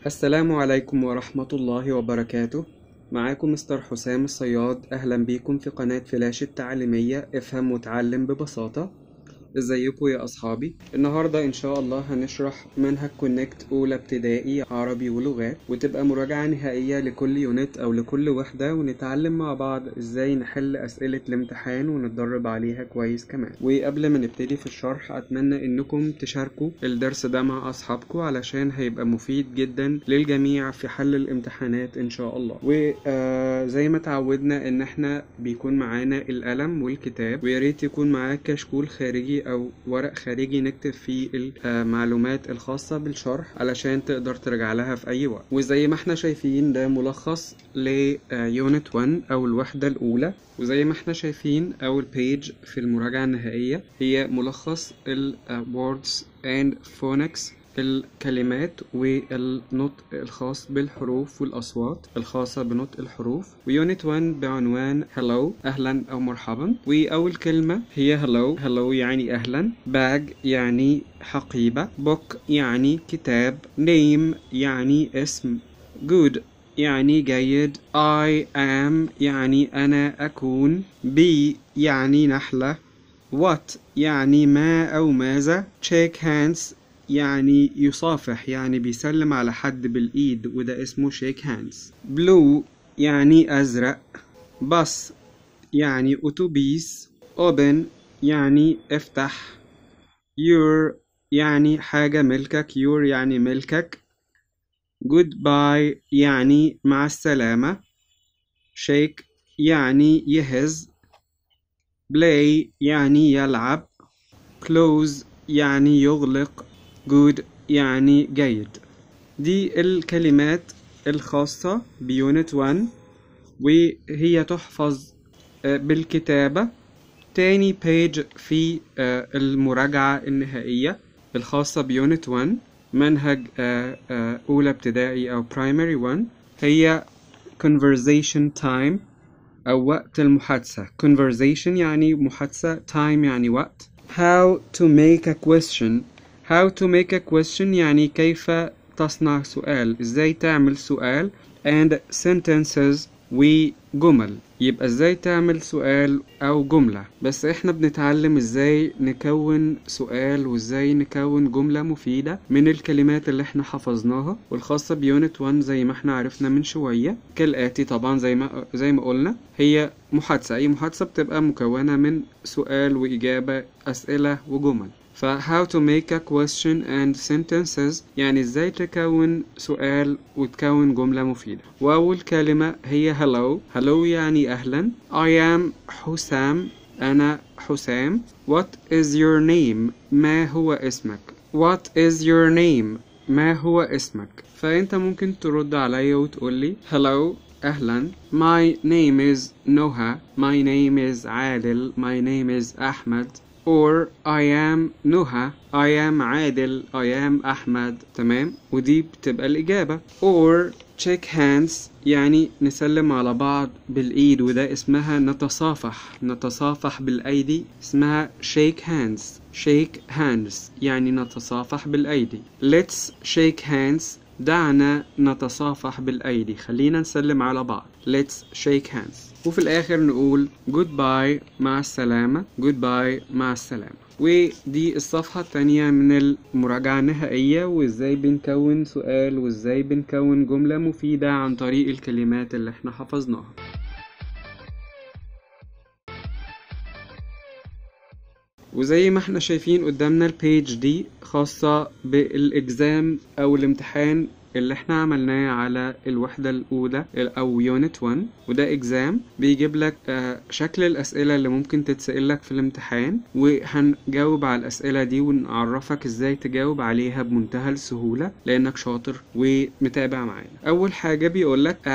السلام عليكم ورحمة الله وبركاته معاكم مستر حسام الصياد أهلا بيكم في قناة فلاش التعليمية افهم وتعلم ببساطة ازيكم يا أصحابي النهاردة إن شاء الله هنشرح منهج كونكت أولى ابتدائي عربي ولغات وتبقى مراجعة نهائية لكل يونت أو لكل وحدة ونتعلم مع بعض ازاي نحل أسئلة الامتحان ونتدرب عليها كويس كمان وقبل ما نبتدي في الشرح أتمنى إنكم تشاركوا الدرس ده مع أصحابكم علشان هيبقى مفيد جدا للجميع في حل الامتحانات إن شاء الله وزي ما تعودنا إن احنا بيكون معانا القلم والكتاب وياريت يكون معاك كشكول خارجي أو ورق خارجي نكتب فيه المعلومات الخاصة بالشرح علشان تقدر ترجع لها في أي وقت وزي ما احنا شايفين ده ملخص ليونت 1 أو الوحدة الأولى وزي ما احنا شايفين أول بيج في المراجعة النهائية هي ملخص ال words and phonics الكلمات والنطق الخاص بالحروف والأصوات الخاصة بنطق الحروف ويونت 1 بعنوان hello أهلا أو مرحبا وأول كلمة هي hello hello يعني أهلا bag يعني حقيبة book يعني كتاب name يعني اسم good يعني جيد I am يعني أنا أكون be يعني نحلة what يعني ما أو ماذا shake hands يعني يصافح يعني بيسلم على حد بالإيد وده اسمه shake hands blue يعني أزرق bus يعني أتوبيس open يعني افتح your يعني حاجة ملكك your يعني ملكك goodbye يعني مع السلامة shake يعني يهز play يعني يلعب close يعني يغلق good يعني جيد دي الكلمات الخاصة بيونت 1 وهي تحفظ بالكتابة تاني بيج في المراجعة النهائية الخاصة بيونت 1 منهج أولى ابتدائي أو primary 1 هي conversation time أو وقت المحادثة conversation يعني محادثة time يعني وقت how to make a question how to make a question يعني كيف تصنع سؤال ازاي تعمل سؤال and sentences وجمل يبقى ازاي تعمل سؤال او جملة بس احنا بنتعلم ازاي نكون سؤال وازاي نكون جملة مفيدة من الكلمات اللي احنا حفظناها والخاصة بيونت 1 زي ما احنا عرفنا من شوية كالآتي طبعا زي ما زي ما قلنا هي محادثة اي محادثة بتبقى مكونة من سؤال وإجابة أسئلة وجمل ف how to make a question and sentences يعني ازاي تكون سؤال وتكون جملة مفيدة وأول كلمة هي hello hello يعني أهلا I am حسام أنا حسام What is your name ما هو اسمك What is your name ما هو اسمك فأنت ممكن ترد عليا وتقولي hello أهلا My name is Noha My name is عادل My name is أحمد or I am نهى I am عادل I am أحمد تمام ودي بتبقى الإجابة or shake hands يعني نسلم على بعض بالإيد وده اسمها نتصافح نتصافح بالأيدي اسمها shake hands shake hands يعني نتصافح بالأيدي let's shake hands دعنا نتصافح بالأيدي خلينا نسلم على بعض let's shake hands وفي الآخر نقول goodbye مع السلامة goodbye مع السلامة ودي الصفحة التانية من المراجعة النهائية وازاي بنكون سؤال وازاي بنكون جملة مفيدة عن طريق الكلمات اللي احنا حفظناها وزي ما احنا شايفين قدامنا البيج دي خاصة بالإجزام أو الامتحان اللي احنا عملناه على الوحدة الأولى أو يونت 1 وده إجزام بيجيب لك شكل الأسئلة اللي ممكن تتسأل لك في الامتحان وهنجاوب على الأسئلة دي ونعرفك ازاي تجاوب عليها بمنتهى السهولة لأنك شاطر ومتابع معانا أول حاجة بيقول لك act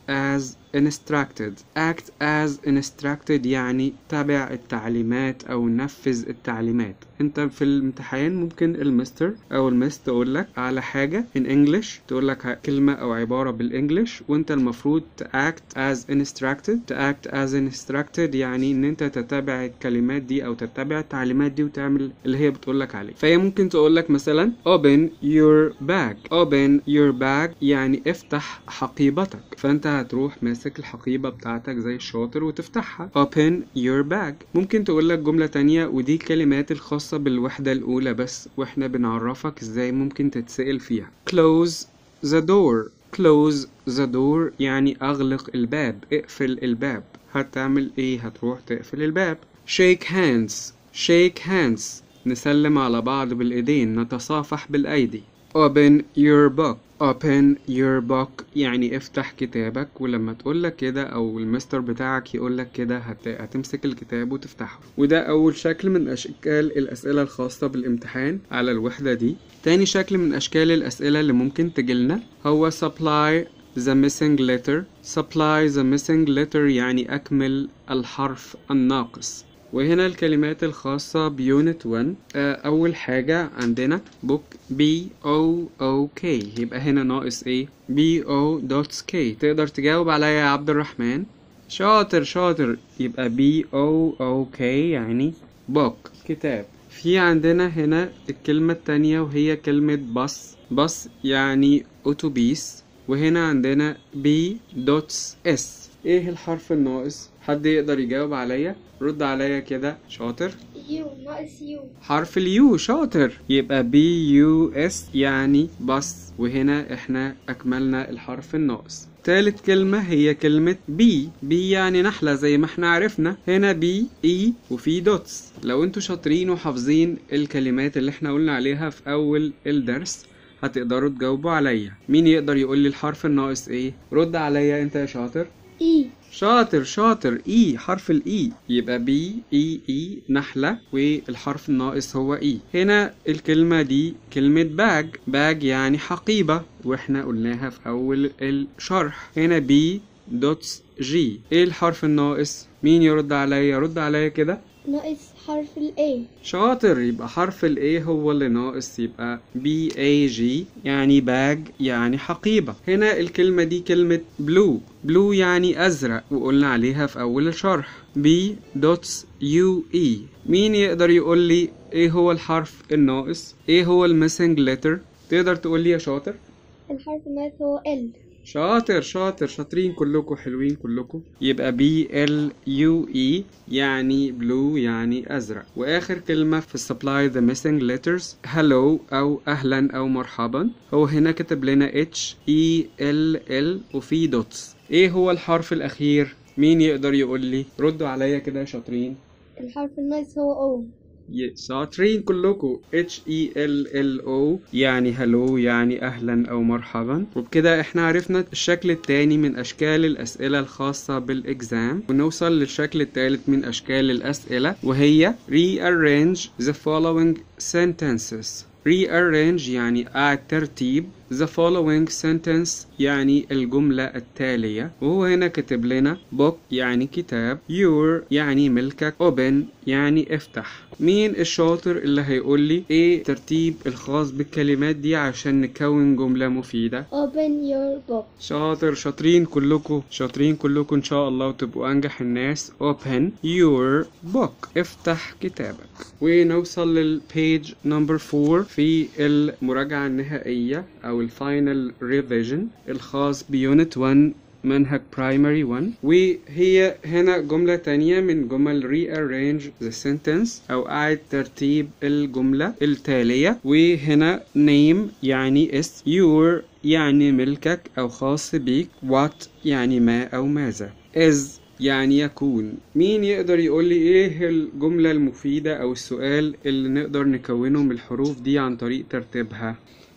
as instructed act as instructed يعني تابع التعليمات أو نفذ التعليمات انت في الامتحان ممكن المستر او المس تقول لك على حاجة in English تقول لك كلمة او عبارة بالانجلش وانت المفروض to act as instructed to act as instructed يعني ان انت تتابع الكلمات دي او تتابع التعليمات دي وتعمل اللي هي بتقول لك عليه فهي ممكن تقول لك مثلا open your bag open your bag يعني افتح حقيبتك فانت هتروح ماسك الحقيبة بتاعتك زي الشاطر وتفتحها open your bag ممكن تقول لك جملة تانية ودي الكلمات الخاصة بالوحدة الأولى بس واحنا بنعرفك ازاي ممكن تتسأل فيها close the door close the door يعني أغلق الباب اقفل الباب هتعمل ايه هتروح تقفل الباب shake hands shake hands نسلم على بعض بالإيدين نتصافح بالأيدي open your book open your book يعني افتح كتابك ولما تقول لك كده او المستر بتاعك يقول لك كده هت... هتمسك الكتاب وتفتحه وده اول شكل من اشكال الاسئله الخاصه بالامتحان على الوحده دي تاني شكل من اشكال الاسئله اللي ممكن تجيلنا هو supply the missing letter supply the missing letter يعني اكمل الحرف الناقص وهنا الكلمات الخاصة بيونت 1 أول حاجة عندنا book B O O K يبقى هنا ناقص ايه B O دوتس K تقدر تجاوب عليا يا عبد الرحمن شاطر شاطر يبقى B O O K يعني book كتاب في عندنا هنا الكلمة التانية وهي كلمة بس بس يعني أتوبيس وهنا عندنا B دوتس S ايه الحرف الناقص حد يقدر يجاوب عليا رد عليا كده شاطر يو ناقص يو حرف اليو شاطر يبقى بي يو اس يعني بس وهنا احنا اكملنا الحرف الناقص تالت كلمة هي كلمة بي بي يعني نحلة زي ما احنا عرفنا هنا بي اي وفي دوتس لو انتوا شاطرين وحافظين الكلمات اللي احنا قلنا عليها في اول الدرس هتقدروا تجاوبوا عليا مين يقدر يقول لي الحرف الناقص ايه رد عليا انت يا شاطر اي شاطر شاطر اي حرف الاي يبقى بي اي اي نحلة والحرف الناقص هو اي هنا الكلمة دي كلمة باج باج يعني حقيبة واحنا قلناها في اول الشرح هنا بي دوتس جي ايه الحرف الناقص مين يرد عليا رد عليا كده ناقص حرف الاي شاطر يبقى حرف الايه هو اللي ناقص يبقى بي اي جي يعني باج يعني حقيبة هنا الكلمة دي كلمة بلو بلو يعني ازرق وقلنا عليها في اول الشرح بي دوتس يو اي مين يقدر يقول لي ايه هو الحرف الناقص ايه هو الميسنج لتر تقدر تقول لي يا شاطر الحرف الناقص هو ال شاطر شاطر شاطرين كلكم حلوين كلكم يبقى بي ال يو اي يعني بلو يعني ازرق واخر كلمه في supply the missing letters hello او اهلا او مرحبا هو هنا كتب لنا اتش اي ال ال وفي دوتس ايه هو الحرف الاخير مين يقدر يقول لي ردوا عليا كده يا شاطرين الحرف الناقص هو او ي- شاطرين كلكم H E L L O يعني هلو يعني أهلا أو مرحبا وبكده احنا عرفنا الشكل التاني من أشكال الأسئلة الخاصة بالإكزام ونوصل للشكل التالت من أشكال الأسئلة وهي rearrange the following sentences rearrange يعني أعد ترتيب the following sentence يعني الجملة التالية وهو هنا كاتب لنا book يعني كتاب your يعني ملكك open يعني افتح مين الشاطر اللي هيقول لي ايه الترتيب الخاص بالكلمات دي عشان نكون جملة مفيدة open your book شاطر شاطرين كلكم شاطرين كلكم ان شاء الله وتبقوا انجح الناس open your book افتح كتابك ونوصل للبيج نمبر 4 في المراجعة النهائية او الفاينل ريفيجن الخاص بيونت 1 منهج برايمري 1 وهي هنا جملة تانية من جمل rearrange the sentence أو أعد ترتيب الجملة التالية وهنا name يعني اسم your يعني ملكك أو خاص بيك what يعني ما أو ماذا is يعني يكون مين يقدر يقول لي ايه الجملة المفيدة او السؤال اللي نقدر نكونه من الحروف دي عن طريق ترتيبها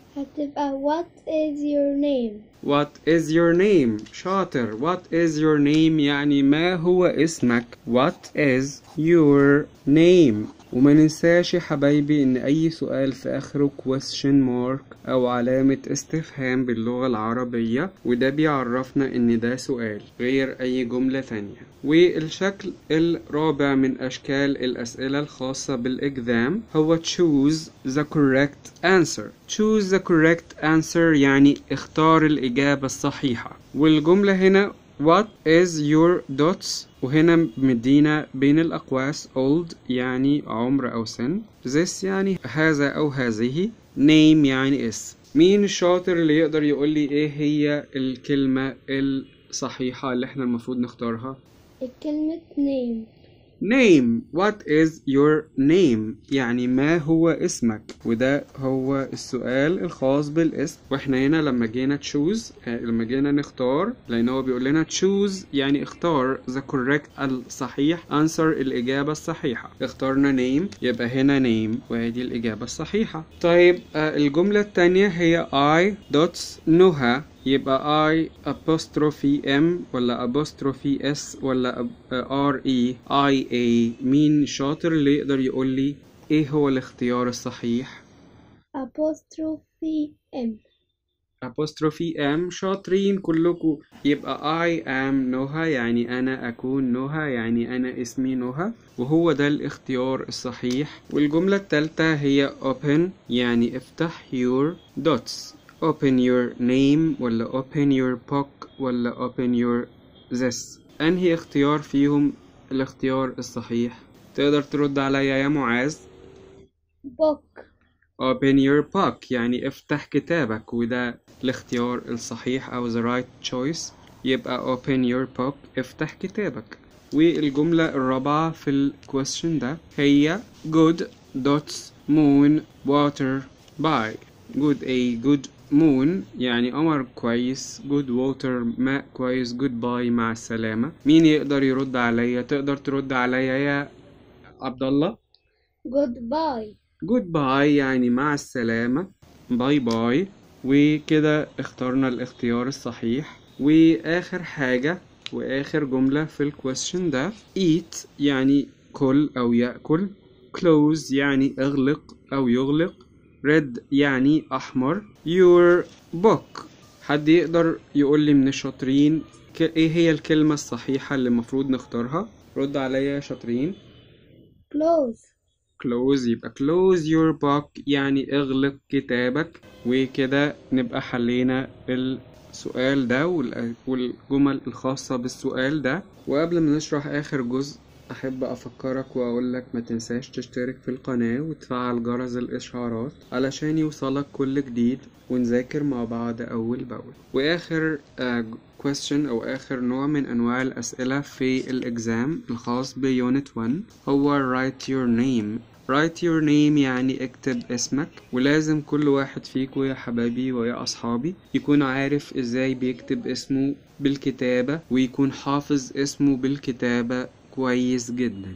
هتبقى what is your name What is your name شاطر What is your name يعني ما هو اسمك What is your name وما ننساش يا حبايبي ان اي سؤال في اخره question mark او علامة استفهام باللغة العربية وده بيعرفنا ان ده سؤال غير اي جملة تانية والشكل الرابع من اشكال الاسئلة الخاصة بالاكزام هو choose the correct answer choose the correct answer يعني اختار الاجابة الصحيحة والجملة هنا What is your dots وهنا مدينا بين الأقواس old يعني عمر أو سن this يعني هذا أو هذه name يعني اسم مين الشاطر اللي يقدر يقول لي ايه هي الكلمة الصحيحة اللي احنا المفروض نختارها كلمة name name what is your name يعني ما هو اسمك وده هو السؤال الخاص بالاسم واحنا هنا لما جينا choose آه، لما جينا نختار لان هو بيقول لنا choose يعني اختار the correct الصحيح answer الاجابة الصحيحة اخترنا name يبقى هنا name وهذه الاجابة الصحيحة طيب آه، الجملة التانية هي I dots نهى يبقى I apostrophe M ولا apostrophe S ولا أب- R E I A مين شاطر اللي يقدر يقول لي ايه هو الاختيار الصحيح apostrophe M apostrophe M شاطرين كلكم يبقى I am نهى يعني أنا أكون نهى يعني أنا اسمي نهى وهو ده الاختيار الصحيح والجملة التالتة هي open يعني افتح your dots open your name ولا open your book ولا open your this أنهي اختيار فيهم الاختيار الصحيح تقدر ترد عليا يا معاذ book open your book يعني افتح كتابك وده الاختيار الصحيح أو the right choice يبقى open your book افتح كتابك والجملة الرابعة في ال question ده هي good dots moon water by good a good moon يعني قمر كويس good water ماء كويس goodbye مع السلامة مين يقدر يرد عليا تقدر ترد عليا يا عبد الله goodbye جود باي يعني مع السلامة باي باي وكده اخترنا الاختيار الصحيح واخر حاجة واخر جملة في الكويستشن ده eat يعني كل او يأكل close يعني اغلق او يغلق red يعني احمر your book حد يقدر يقول لي من الشاطرين ك- ايه هي الكلمة الصحيحة اللي المفروض نختارها رد عليا يا شاطرين close close يبقى close your book يعني اغلق كتابك وكده نبقى حلينا السؤال ده وال- والجمل الخاصة بالسؤال ده وقبل ما نشرح آخر جزء أحب أفكرك وأقولك ما تنساش تشترك في القناة وتفعل جرس الإشعارات علشان يوصلك كل جديد ونذاكر مع بعض أول بأول وآخر آه، question أو آخر نوع من أنواع الأسئلة في الإكزام الخاص بيونت 1 هو write your name write your name يعني اكتب اسمك ولازم كل واحد فيكم يا حبايبي ويا أصحابي يكون عارف ازاي بيكتب اسمه بالكتابة ويكون حافظ اسمه بالكتابة كويس جدا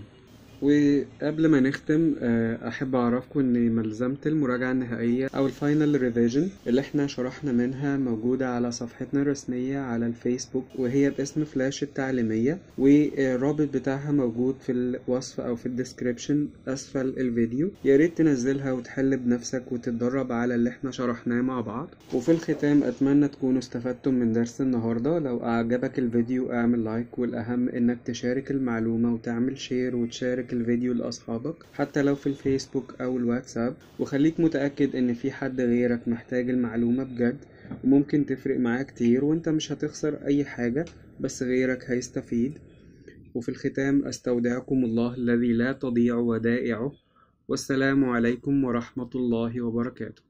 وقبل ما نختم آه، احب اعرفكم ان ملزمة المراجعة النهائية او الفاينل ريفيجن اللي احنا شرحنا منها موجودة على صفحتنا الرسمية على الفيسبوك وهي باسم فلاش التعليمية والرابط بتاعها موجود في الوصف او في الديسكريبشن اسفل الفيديو يا ريت تنزلها وتحل بنفسك وتتدرب على اللي احنا شرحناه مع بعض وفي الختام اتمنى تكونوا استفدتم من درس النهاردة لو اعجبك الفيديو اعمل لايك والاهم انك تشارك المعلومة وتعمل شير وتشارك الفيديو لاصحابك حتى لو في الفيسبوك او الواتساب وخليك متأكد ان في حد غيرك محتاج المعلومة بجد وممكن تفرق معاه كتير وانت مش هتخسر اي حاجة بس غيرك هيستفيد وفي الختام استودعكم الله الذي لا تضيع ودائعه والسلام عليكم ورحمة الله وبركاته